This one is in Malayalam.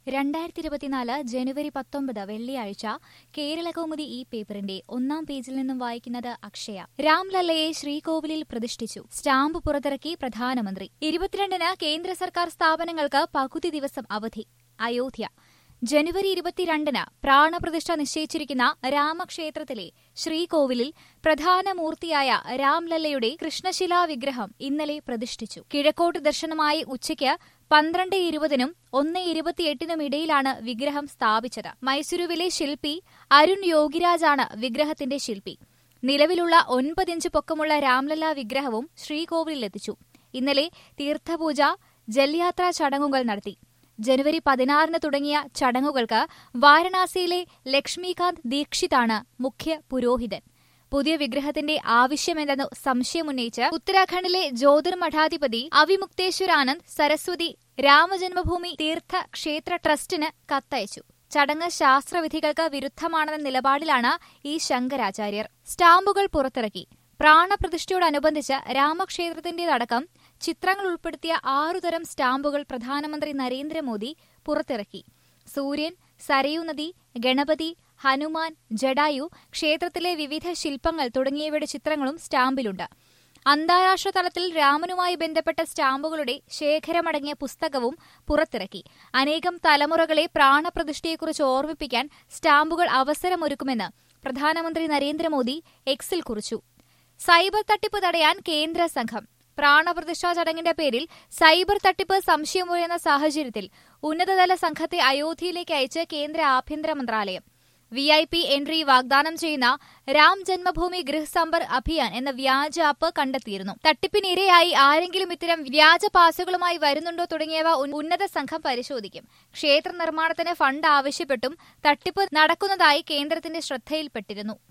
രണ്ടായിരത്തി ഇരുപത്തിനാല് ജനുവരി പത്തൊമ്പത് വെള്ളിയാഴ്ച കേരളകൗമുദി ഈ പേപ്പറിന്റെ ഒന്നാം പേജിൽ നിന്നും വായിക്കുന്നത് അക്ഷയ രാംലല്ലയെ ശ്രീകോവിലിൽ പ്രതിഷ്ഠിച്ചു സ്റ്റാമ്പ് പുറത്തിറക്കി പ്രധാനമന്ത്രി ഇരുപത്തിരണ്ടിന് കേന്ദ്ര സർക്കാർ സ്ഥാപനങ്ങൾക്ക് പകുതി ദിവസം അവധി അയോധ്യ ജനുവരി ഇരുപത്തിരണ്ടിന് പ്രാണപ്രതിഷ്ഠ നിശ്ചയിച്ചിരിക്കുന്ന രാമക്ഷേത്രത്തിലെ ശ്രീകോവിലിൽ പ്രധാന മൂർത്തിയായ രാംലല്ലയുടെ കൃഷ്ണശിലാ വിഗ്രഹം ഇന്നലെ പ്രതിഷ്ഠിച്ചു കിഴക്കോട്ട് ദർശനമായി ഉച്ചയ്ക്ക് പന്ത്രണ്ട് ഇരുപതിനും ഒന്ന് ഇരുപത്തിയെട്ടിനും ഇടയിലാണ് വിഗ്രഹം സ്ഥാപിച്ചത് മൈസൂരുവിലെ ശില്പി അരുൺ യോഗിരാജാണ് വിഗ്രഹത്തിന്റെ ശില്പി നിലവിലുള്ള ഒൻപതിഞ്ച് പൊക്കമുള്ള രാംലല്ല വിഗ്രഹവും ശ്രീകോവിലെത്തിച്ചു ഇന്നലെ തീർത്ഥപൂജ ജൽയാത്രാ ചടങ്ങുകൾ നടത്തി ജനുവരി പതിനാറിന് തുടങ്ങിയ ചടങ്ങുകൾക്ക് വാരണാസിയിലെ ലക്ഷ്മികാന്ത് ദീക്ഷിതാണ് മുഖ്യ പുരോഹിതൻ പുതിയ വിഗ്രഹത്തിന്റെ ആവശ്യമെന്തെന്നു സംശയമുന്നയിച്ച് ഉത്തരാഖണ്ഡിലെ ജ്യോതിർ മഠാധിപതി അവിമുക്തേശ്വരാനന്ദ് സരസ്വതി രാമജന്മഭൂമി തീർത്ഥ ക്ഷേത്ര ട്രസ്റ്റിന് കത്തയച്ചു ചടങ്ങ് ശാസ്ത്രവിധികൾക്ക് വിരുദ്ധമാണെന്ന നിലപാടിലാണ് ഈ ശങ്കരാചാര്യർ സ്റ്റാമ്പുകൾ പുറത്തിറക്കി പ്രാണപ്രതിഷ്ഠയോടനുബന്ധിച്ച് രാമക്ഷേത്രത്തിന്റേതടക്കം ചിത്രങ്ങൾ ഉൾപ്പെടുത്തിയ ആറുതരം സ്റ്റാമ്പുകൾ പ്രധാനമന്ത്രി നരേന്ദ്രമോദി പുറത്തിറക്കി സൂര്യൻ സരയൂ നദി ഗണപതി ഹനുമാൻ ജഡായു ക്ഷേത്രത്തിലെ വിവിധ ശില്പങ്ങൾ തുടങ്ങിയവയുടെ ചിത്രങ്ങളും സ്റ്റാമ്പിലുണ്ട് അന്താരാഷ്ട്ര തലത്തിൽ രാമനുമായി ബന്ധപ്പെട്ട സ്റ്റാമ്പുകളുടെ ശേഖരമടങ്ങിയ പുസ്തകവും പുറത്തിറക്കി അനേകം തലമുറകളെ പ്രാണപ്രതിഷ്ഠയെക്കുറിച്ച് ഓർമ്മിപ്പിക്കാൻ സ്റ്റാമ്പുകൾ അവസരമൊരുക്കുമെന്ന് പ്രധാനമന്ത്രി നരേന്ദ്രമോദി എക്സിൽ കുറിച്ചു സൈബർ തട്ടിപ്പ് തടയാൻ കേന്ദ്ര സംഘം പ്രാണപ്രതിഷ്ഠാ ചടങ്ങിന്റെ പേരിൽ സൈബർ തട്ടിപ്പ് സംശയമുയർന്ന സാഹചര്യത്തിൽ ഉന്നതതല സംഘത്തെ അയോധ്യയിലേക്ക് അയച്ച് കേന്ദ്ര ആഭ്യന്തര മന്ത്രാലയം വി ഐ പി എൻട്രി വാഗ്ദാനം ചെയ്യുന്ന രാം ജന്മഭൂമി ഗൃഹ് സമ്പർ അഭിയാൻ എന്ന വ്യാജ ആപ്പ് കണ്ടെത്തിയിരുന്നു തട്ടിപ്പിനിരയായി ആരെങ്കിലും ഇത്തരം വ്യാജ പാസുകളുമായി വരുന്നുണ്ടോ തുടങ്ങിയവ ഉന്നത സംഘം പരിശോധിക്കും ക്ഷേത്ര നിർമ്മാണത്തിന് ഫണ്ട് ആവശ്യപ്പെട്ടും തട്ടിപ്പ് നടക്കുന്നതായി കേന്ദ്രത്തിന്റെ ശ്രദ്ധയിൽപ്പെട്ടിരുന്നു